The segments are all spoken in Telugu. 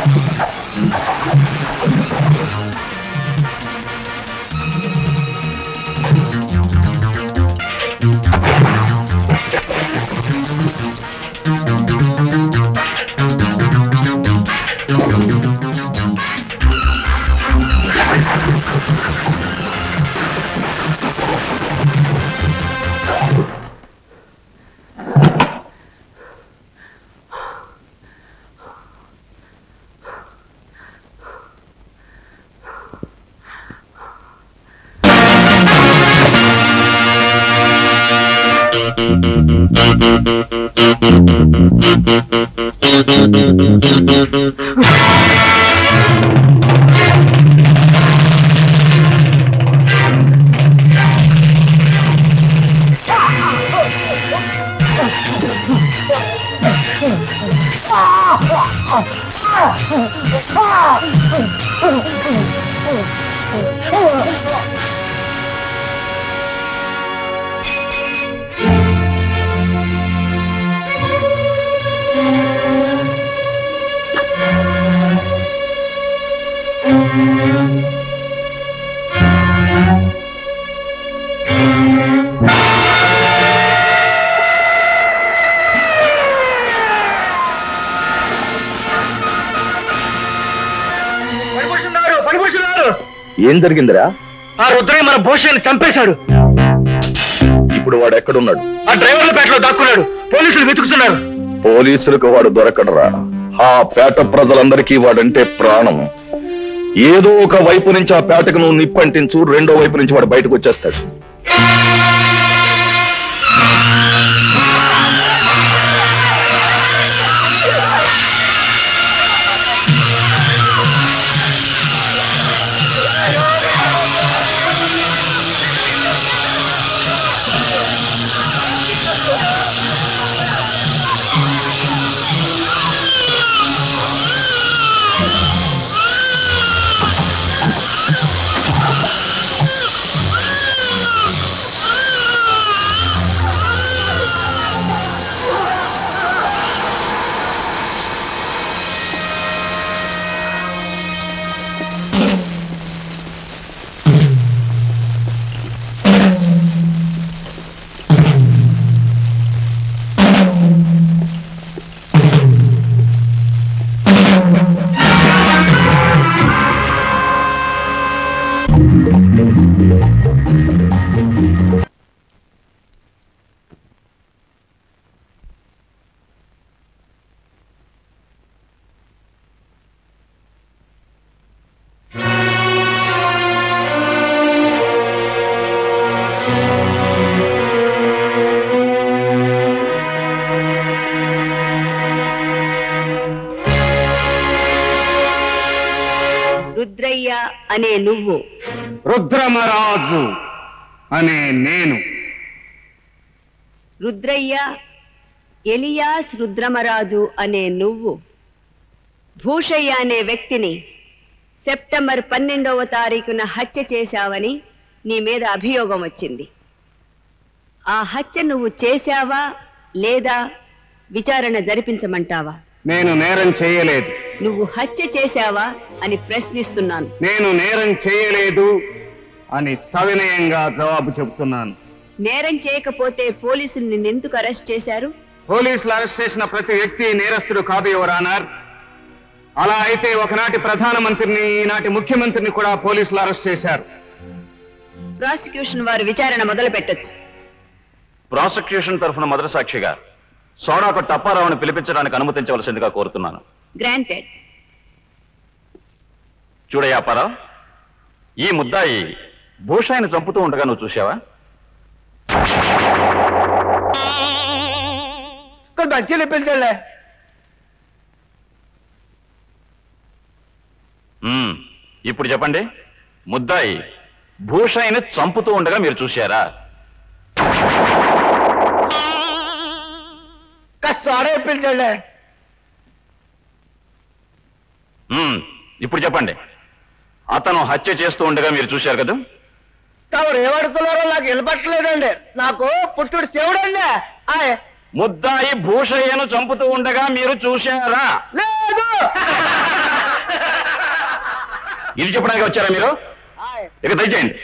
పడిపోతున్నారు పడిపోతున్నారు ఏం జరిగిందిరా ఆ రుద్రయ్య మన భూషణ్ చంపేశాడు ఇప్పుడు వాడు ఎక్కడున్నాడు ఆ డ్రైవర్ల పేటలో దాక్కున్నాడు పోలీసులు వెతుకుతున్నారు పోలీసులకు వాడు దొరకడరా ఆ పేట ప్రజలందరికీ వాడంటే ప్రాణం ఏదో ఒక వైపు నుంచి ఆ పేటకు నువ్వు నిప్పంటించు రెండో వైపు నుంచి వాడు బయటకు వచ్చేస్తాడు రుద్రయ్య అనే నువ్వు రుద్రమరాజు అనే నేను రుద్రయ్య ఎలియాస్ రుద్రమరాజు అనే నువ్వు భూషయ్య అనే వ్యక్తిని సెప్టెంబర్ పన్నెండవ తారీఖున హత్య చేశావని నీ మీద అభియోగం వచ్చింది ఆ హత్య నువ్వు చేశావా లేదా విచారణ జరిపించమంటావా నేను నేరం చేయలేదు నువ్వు హత్య చేశావా అని ప్రశ్నిస్తున్నాను నేను నేరం చేయలేదు అని సవినయంగా జవాబు చెబుతున్నాను నేరం చేయకపోతే పోలీసులు నిన్నెందుకు అరెస్ట్ చేశారు పోలీసులు అరెస్ట్ చేసిన ప్రతి వ్యక్తి నేరస్తుడు కాదు యువరానర్ అలా అయితే ఒకనాటి ప్రధానమంత్రిని ఈనాటి ముఖ్యమంత్రిని కూడా పోలీసులు అరెస్ట్ చేశారు ప్రాసిక్యూషన్ వారు విచారణ మొదలు పెట్టొచ్చు ప్రాసిక్యూషన్ తరఫున మొదటి సాక్షిగా సోడాకు టప్పారావుని పిలిపించడానికి అనుమతించవలసిందిగా కోరుతున్నాను గ్రాంటెడ్ చూడయ్యా అప్పారావు ఈ ముద్దాయి భూషాయిని చంపుతూ ఉండగా నువ్వు చూసావా కొంత మంచి పెంచాలే మ్మ్. ఇప్పుడు చెప్పండి ముద్దాయి భూషాయిని చంపుతూ ఉండగా మీరు చూశారా సాడే పెంచాలే మ్మ్. ఇప్పుడు చెప్పండి అతను హత్య చేస్తూ ఉండగా మీరు చూశారు కదా తమరు ఏమడుతున్నారో నాకు వినపట్టలేదండి నాకు పుట్టుడు చెవుడండి ఆయ్ ముద్దాయి భూషయ్యను చంపుతూ ఉండగా మీరు చూశారా లేదు ఇది చెప్పడానికి వచ్చారా మీరు ఆయ్. ఇక దయచేయండి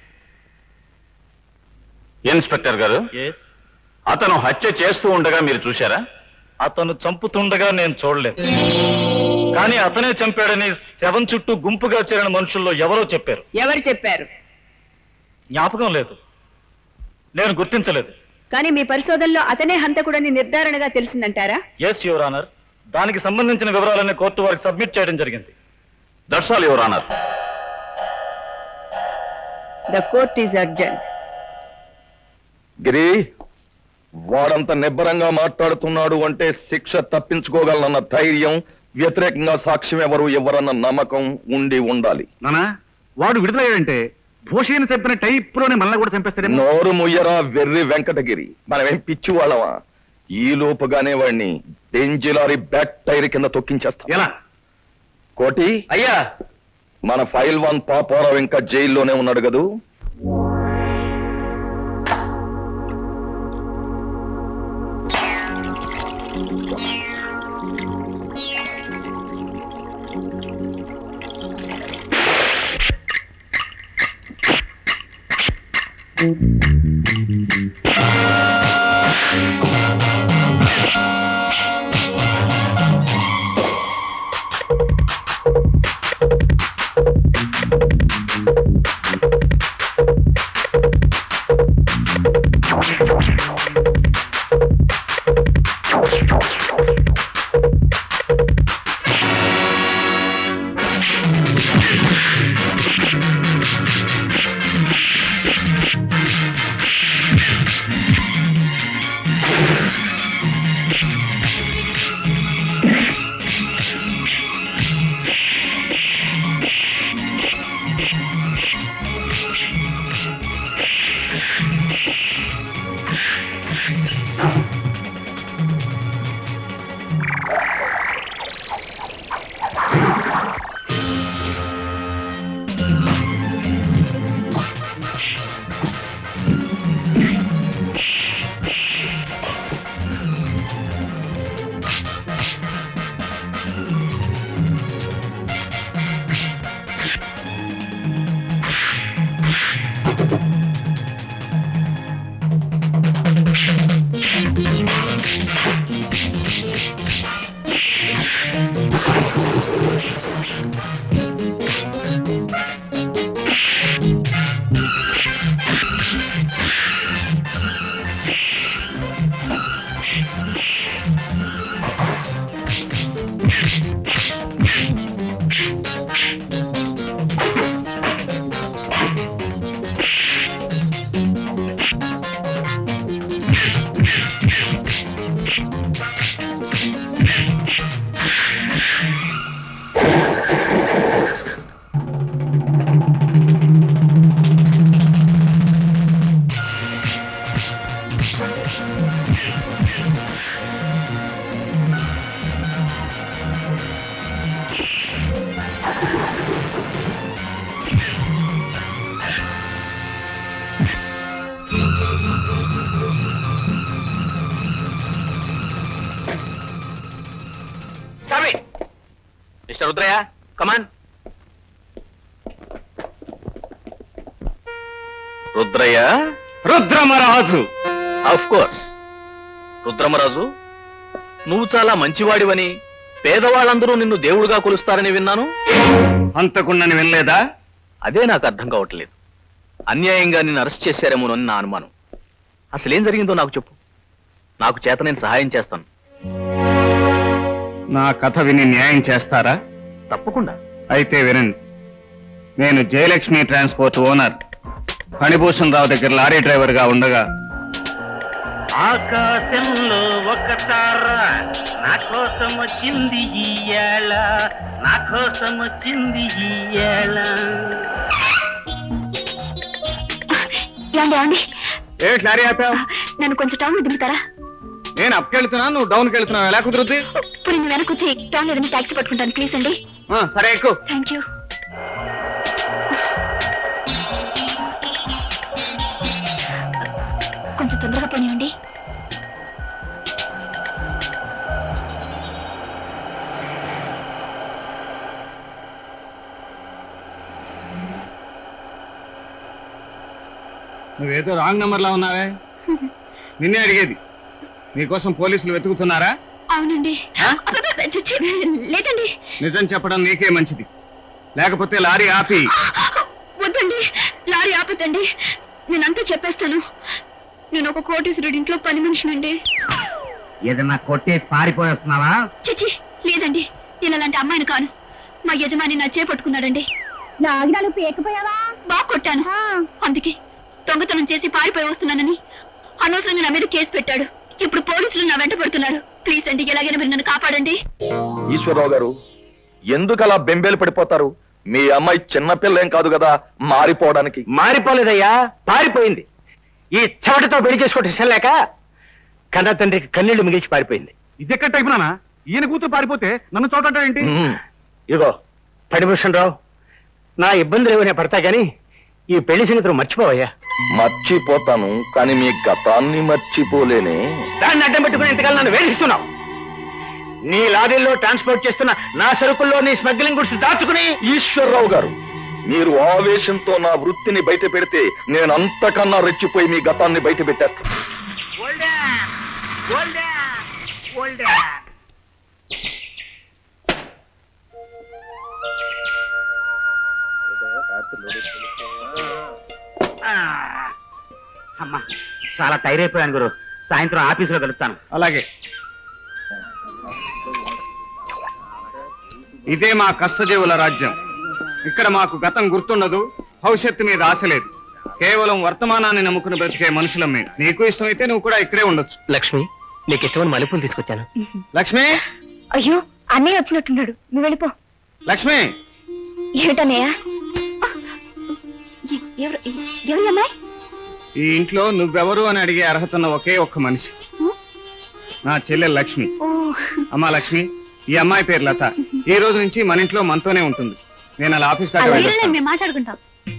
ఇన్స్పెక్టర్ గారు అతను హత్య చేస్తూ ఉండగా మీరు చూశారా అతను చంపుతుండగా నేను చూడలేదు కానీ అతనే చంపాడని శవం చుట్టూ గుంపుగా చేరిన మనుషుల్లో ఎవరో చెప్పారు ఎవరు చెప్పారు జ్ఞాపకం లేదు నేను గుర్తించలేదు కానీ మీ పరిశోధనలో అతనే హంతకుడని నిర్ధారణగా తెలిసిందంటారా ఎస్ యువర్ ఆనర్ దానికి సంబంధించిన వివరాలన్నీ కోర్టు వారికి సబ్మిట్ చేయడం జరిగింది that's all your honour the court is adjourned Giri వాడంత నిబ్బరంగా మాట్లాడుతున్నాడు అంటే శిక్ష తప్పించుకోగలనన్న ధైర్యం వ్యతిరేకంగా సాక్ష్యం ఎవరు ఎవరన్న నమ్మకం ఉండి ఉండాలి నానా వాడు విడుదలయ్యాడంటే భూషయ్యని చంపిన టైప్ లోనే మళ్ళీ కూడా చంపేస్తాడేమో నోరు ముయ్యరా వెర్రి వెంకటగిరి మనమేం పిచ్చి వాళ్ళమా ఈ లోపుగానే వాడిని డెంజిలారి బ్యాక్ టైర్ కింద తొక్కించేస్తాం ఎలా కోటి అయ్యా మన ఫైల్ వన్ పాపారావు ఇంకా జైల్లోనే ఉన్నాడు కదూ mister Rudrayya come on Rudrayya Rudramaraju of course Rudramaraju నువ్వు చాలా మంచివాడివని పేదవాళ్ళందరూ నిన్ను దేవుడుగా కొలుస్తారని విన్నాను అంతకుండని వినలేదా అదే నాకు అర్థం కావట్లేదు అన్యాయంగా నిన్ను అరెస్ట్ చేశారేమోనని నా అనుమానం అసలేం జరిగిందో నాకు చెప్పు నాకు చేత నేను సహాయం చేస్తాను నా కథ విని న్యాయం చేస్తారా తప్పకుండా అయితే వినండి నేను జయలక్ష్మి ట్రాన్స్పోర్ట్ ఓనర్ ఫణిభూషణ్ రావు దగ్గర లారీ డ్రైవర్ గా ఉండగా ఆకాశంలో ఒక తార నా కోసం వచ్చింది ఈయాల నా కోసం వచ్చింది ఈయాల ఏమండి ఏమండి ఏమిటి లారీ ఆపావు నన్ను కొంచెం టౌన్ దింపుతారా నేను అప్కెళ్తున్నా నువ్వు డౌన్కి వెళ్తున్నావు ఎలా కుదురుద్ది ఇప్పుడు నేను వెనక్కి వచ్చి టౌన్ ఏదైనా టాక్సీ పట్టుకుంటాను ప్లీజ్ అండి ఆ, సరే ఎక్కువ థ్యాంక్ యూ కొంచెం తొందరగా పోనివ్వండి నువ్వేదో రాంగ్ నెంబర్ లో ఉన్నావే నిన్నే అడిగేది నీకోసం పోలీసులు వెతుకుతున్నారా అవునండి అబ్బబ్బ, ఛీ, లేదండి నిజం చెప్పడం నీకే మంచిది లేకపోతే లారీ ఆపి వద్దండి లారీ ఆపదండి నేనంతా చెప్పేస్తాను నేను ఒక కోటీశ్వరుడి ఇంట్లో పని మనిషినండి ఏదన్నా కొట్టి పారిపోయేస్తున్నావా చిచి లేదండి నేను అలాంటి అమ్మాయిని కాను మా యజమాని నా చేపట్టుకున్నాడండి నా ఆజ్ఞలు పేకపోయావా బాగా కొట్టాను అందుకే దొంగతనం చేసి పారిపోయి వస్తున్నానని అనవసరంగా నా మీద కేసు పెట్టాడు ఇప్పుడు పోలీసులు నా వెంట పడుతున్నారు ప్లీజ్ అండి ఎలాగైనా మీరు నన్ను కాపాడండి ఈశ్వరరావు గారు ఎందుకు అలా బెంబేలు పడిపోతారు మీ అమ్మాయి చిన్నపిల్ల ఏం కాదు కదా మారిపోవడానికి మారిపోలేదయ్యా పారిపోయింది ఈ చెమటతో పెళ్లి చేసుకోవటం ఇష్టం లేక కన్న తండ్రికి కన్నీళ్లు మిగిల్చి పారిపోయింది ఇది ఎక్కడ టైప్ నానా ఈయన కూతురు పారిపోతే నన్ను చూడటం ఏంటి ఉమ్. ఇగో పడిభూషణ్ రావు నా ఇబ్బందులు ఏమైనా పడతా గాని ఈ పెళ్లి సంగతులు మర్చిపోవయ్యా మర్చిపోతాను కానీ మీ గతాన్ని మర్చిపోలేనే దాన్ని అడ్డం పెట్టుకుని ఇంతకాలం నన్ను వేధిస్తున్నావు నీ లారీల్లో ట్రాన్స్పోర్ట్ చేస్తున్న నా సరుకుల్లో నీ స్మగ్లింగ్ గుడ్స్ దాచుకుని ఈశ్వరరావు గారు మీరు ఆవేశంతో నా వృత్తిని బయట పెడితే నేను అంతకన్నా రెచ్చిపోయి మీ గతాన్ని బయట పెట్టేస్తాను అమ్మా చాలా టైర్ అయిపోయాను గురు సాయంత్రం ఆఫీసులో కలుస్తాను అలాగే ఇదే మా కష్టజీవుల రాజ్యం ఇక్కడ మాకు గతం గుర్తుండదు భవిష్యత్తు మీద ఆశ లేదు కేవలం వర్తమానాన్ని నమ్ముకుని బ్రతికే మనుషులం మేము నీకు ఇష్టమైతే నువ్వు కూడా ఇక్కడే ఉండొచ్చు లక్ష్మి నీకు ఇష్టమైన మల్లెపూలు తీసుకొచ్చాను లక్ష్మి అయ్యో అన్నయ్య వచ్చినట్టున్నాడు నువ్వు వెళ్ళిపో లక్ష్మి ఏమిటన్నయ్య ఎవరు ఎవరు అమ్మాయి ఈ ఇంట్లో నువ్వెవరు అని అడిగే అర్హత ఉన్న ఒకే ఒక్క మనిషి నా చెల్లె లక్ష్మి ఓ అమ్మా లక్ష్మి ఈ అమ్మాయి పేరు లత ఈ రోజు నుంచి మన ఇంట్లో మనతోనే ఉంటుంది నేను అలా ఆఫీస్ దాకా అలాగే వెళ్ళొస్తాను. మేము మాట్లాడుకుంటాం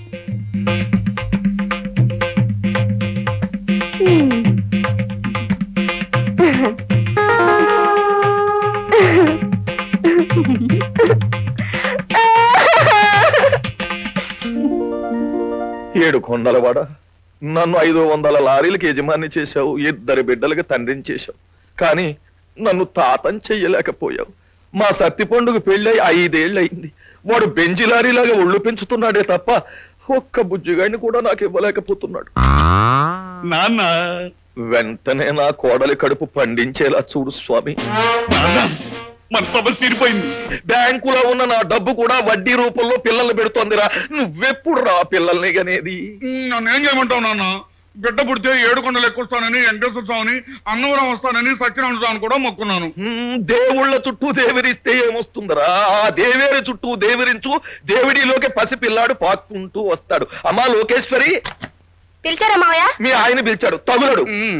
ఏడు కొండలవాడ నన్ను ఐదు వందల లారీలకి యజమాని చేశావు ఇద్దరు బిడ్డలకి తండ్రిని చేశావు కానీ నన్ను తాతం చెయ్యలేకపోయావు మా సత్తి పండుగ పెళ్ళై ఐదేళ్లయింది వాడు బెంజి లారీలాగా ఒళ్ళు పెంచుతున్నాడే తప్ప ఒక్క బుజ్జిగాడిని కూడా నాకు ఇవ్వలేకపోతున్నాడు నాన్న వెంటనే నా కోడలి కడుపు పండించేలా చూడు స్వామి మన సమస్య తీరిపోయింది బ్యాంకులో ఉన్న నా డబ్బు కూడా వడ్డీ రూపంలో పిల్లలు పెడుతోందిరా నువ్వెప్పుడు రా పిల్లల్ని గనేది నన్ను ఏం చేయమంటావు నాన్న బిడ్డ పుడితే ఏడు కొండలు ఎక్కుస్తానని వెంకటేశ్వర స్వామిని అన్నవరం వస్తానని సత్యనారాయణ స్వామిని కూడా మొక్కున్నాను హ్మ్, దేవుళ్ళ చుట్టూ దేవిరిస్తే ఏమొస్తుందిరా ఆ దేవేరి చుట్టూ దేవిరించు దేవిడిలోకి పసిపిల్లాడు పాక్కుంటూ వస్తాడు అమ్మా లోకేశ్వరి పిలిచారా మావయ్య మీ ఆయన పిలిచాడు తగులడు ఉమ్.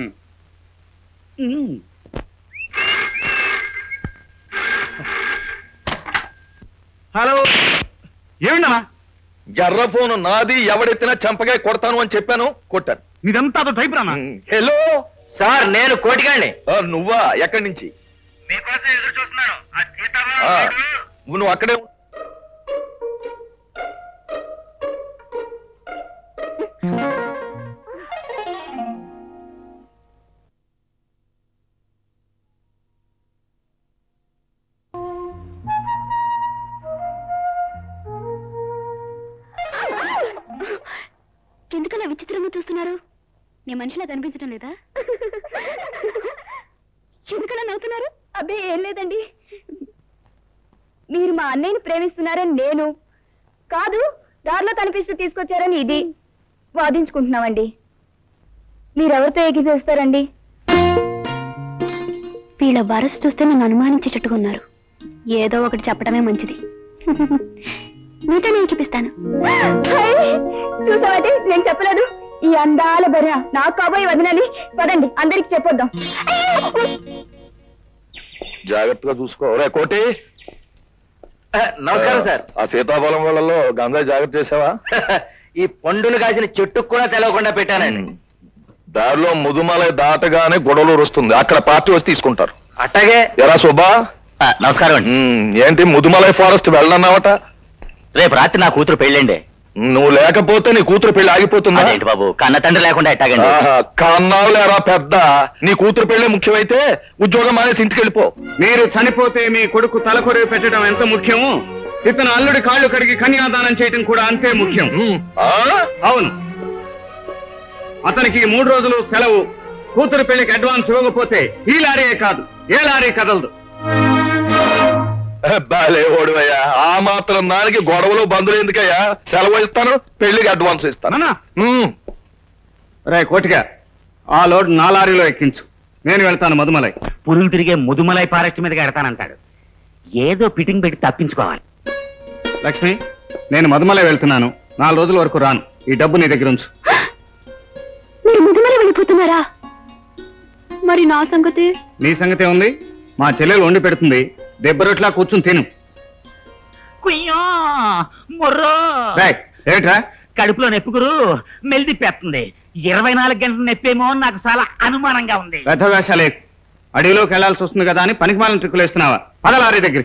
హలో ఏమిటన్నా ఎర్ర ఫోను నాది ఎవడెత్తినా చంపగా కొడతాను అని చెప్పాను కొట్టాను నీదంతా అదో టైప్ రానా హ్మ్, హలో సార్ నేను కోటిగాండి ఆ, నువ్వా ఎక్కడి నుంచి మీకోసం ఎదురు చూస్తున్నాను ఆ ఆ, సీతారాం నువ్వు అక్కడే ఉం- ఎందుకలా విచిత్రంగా చూస్తున్నారు నేను మనిషిలా కనిపించడం లేదా ఎందుకలా నవ్వుతున్నారు అబ్బే ఏం లేదండి మీరు మా అన్నయ్యని ప్రేమిస్తున్నారని నేను కాదు దారిలో కనిపిస్తూ తీసుకొచ్చారని ఇది వాదించుకుంటున్నామండి మీరెవరితో ఏకీభవిస్తారండి వీళ్ళ వరస చూస్తే నన్ను అనుమానించేటట్టుగా ఉన్నారు ఏదో ఒకటి చెప్పడమే మంచిది మీతో నేను చూపిస్తాను చూసావంటే నేను చెప్పలేదు ఈ అందాల బర్ర నాకు కాబోయే వదినని పదండి అందరికి చెప్పొద్దాం జాగ్రత్తగా చూసుకో రే కోటి నమస్కారం సార్ ఆ సీతాఫలం వాళ్ళలో గంగా జాగ్రత్త చేసావా ఈ పండును కాసిన చెట్టుకు కూడా తెలవకుండా పెట్టానండి దారిలో ముదుమలై దాటగానే గొడవలు వస్తుంది అక్కడ పార్టీ వచ్చి తీసుకుంటారు అట్టాగే ఎరా సుబ్బా నమస్కారం అండి ఉమ్, ఏంటి ముదుమలై ఫారెస్ట్ వెళ్ళన్నావట రేపు రాత్రి నా కూతురు పెళ్ళండి నువ్వు లేకపోతే నీ కూతురు పెళ్లి ఆగిపోతుందా అదేంటి బాబు కన్న తండ్రి లేకుండా ఎట్టాగండి ఆహా, కన్నావులేరా పెద్ద నీ కూతురు పెళ్లి ముఖ్యమైతే ఉద్యోగం మానేసి ఇంటికి వెళ్ళిపో మీరు చనిపోతే మీ కొడుకు తలకొరివి పెట్టడం ఎంత ముఖ్యమో ఇతను అల్లుడి కాళ్ళు కడిగి కన్యాదానం చేయడం కూడా అంతే ముఖ్యం ఉమ్, ఆ? అవును అతనికి ఈ మూడు రోజులు సెలవు కూతురు పెళ్లికి అడ్వాన్స్ ఇవ్వకపోతే ఈ లారీయే కాదు ఏ లారీ కదలదు బాలే ఓడివయ్యా ఆ మాత్రం దానికి గొడవలు బంధువులు ఎందుకయ్యా సెలవు ఇస్తాను పెళ్లికి అడ్వాన్స్ ఇస్తాను అన్నా ఉమ్, రే కోటిగా ఆ లోడ్ నా లారీలో ఎక్కించు నేను వెళ్తాను మధుమలై పురులు తిరిగే ముదుమలై ఫారెస్ట్ మీదకి ఎడతానంటాడు ఏదో ఫిట్టింగ్ పెట్టి తప్పించుకోవాలి లక్ష్మి నేను మధుమలై వెళ్తున్నాను నాలుగు రోజుల వరకు రాను ఈ డబ్బు నీ దగ్గర ఉంచు మీరు ముదుమల వెళ్ళిపోతున్నారా మరి నా సంగతి నీ సంగతే ఉంది మా చెల్లెలు వండి పెడుతుంది దెబ్బ రొట్లా కూర్చుని తిను కుయ్యో మొర్రో రేయ్, ఏమిట్రా కడుపులో నొప్పుగురు మెల్దిప్పేస్తుంది ఇరవై నాలుగు గంటల నొప్పేమో అని నాకు చాలా అనుమానంగా ఉంది పెద్ద వేషాలే అడవిలోకి వెళ్లాల్సి వస్తుంది కదా అని పనికిమాలిన ట్రిక్కులు వేస్తున్నావా పద లారీ దగ్గర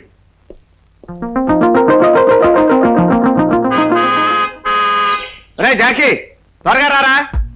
రే జాకీ త్వరగా రారా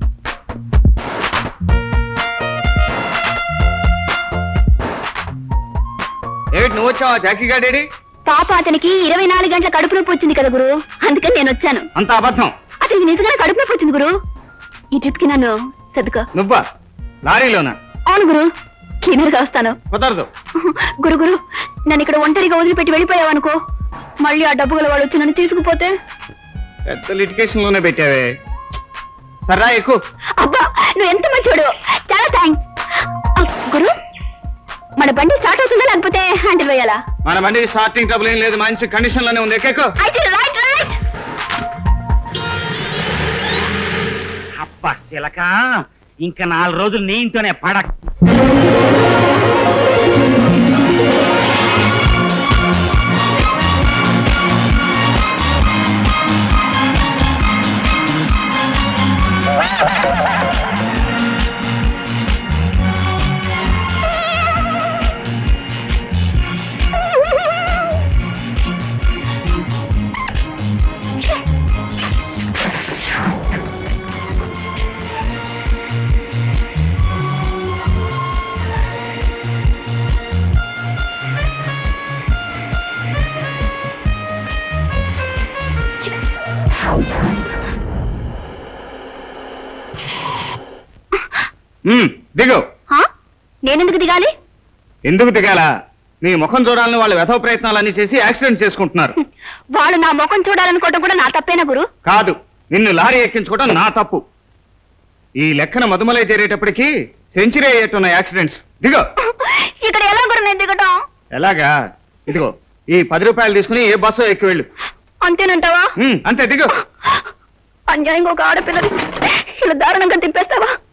ఏమిటి నువ్వు వచ్చావా జాకీ గాడేడి పాప అతనికి ఇరవై నాలుగు గంటల కడుపు నొప్పి వచ్చింది కదా గురు అందుకని నేను వచ్చాను అంత అబద్ధం అతనికి నిజంగానే కడుపు నొప్పి వచ్చింది గురు ఈ ట్రిప్ కి నన్ను సర్దుకో నువ్వా లారీలోనా అవును గురు క్లీనర్ గా వస్తాను కుదరదు గురు గురు నన్ను ఇక్కడ ఒంటరిగా వదిలిపెట్టి వెళ్ళిపోయావు అనుకో మళ్ళీ ఆ డబ్బు గల వాడు వచ్చి నన్ను తీసుకుపోతే పెద్ద లిటికేషన్ లోనే పెట్టావే సర్రా ఎక్కువ అబ్బా నువ్వు ఎంత మంచోడు చాలా థ్యాంక్స్ గురు మన బండి స్టార్ట్ అవుతుందా లేకపోతే హ్యాండిల్ వేయాలా మన బండి స్టార్టింగ్ ట్రబుల్ ఏం లేదు మంచి కండిషన్ లోనే ఉంది ఎక్కెక్కు అయితే రైట్ రైట్ అబ్బా చిలక ఇంకా నాలుగు రోజులు నీ ఇంట్లోనే పడక ఉమ్, దిగు హా? నేనెందుకు దిగాలి ఎందుకు దిగాలా నీ ముఖం చూడాలని వాళ్ళు వ్యథవ ప్రయత్నాలన్నీ చేసి యాక్సిడెంట్ చేసుకుంటున్నారు వాళ్ళు నా ముఖం చూడాలనుకోవడం కూడా నా తప్పేనా గురు కాదు నిన్ను లారీ ఎక్కించుకోవడం నా తప్పు ఈ లెక్కన మధుమలై చేరేటప్పటికి సెంచరీ అయ్యేట్టున్న యాక్సిడెంట్స్ దిగో ఇక్కడ ఎలా గురు నేను దిగటం ఎలాగా ఇదిగో ఈ పది రూపాయలు తీసుకుని ఏ బస్సు ఎక్కి వెళ్ళు అంతేనంటావా ఉమ్, అంతే దిగు అన్యాయంగా ఒక ఆడపిల్లని ఇలా దారుణంగా తిప్పేస్తావా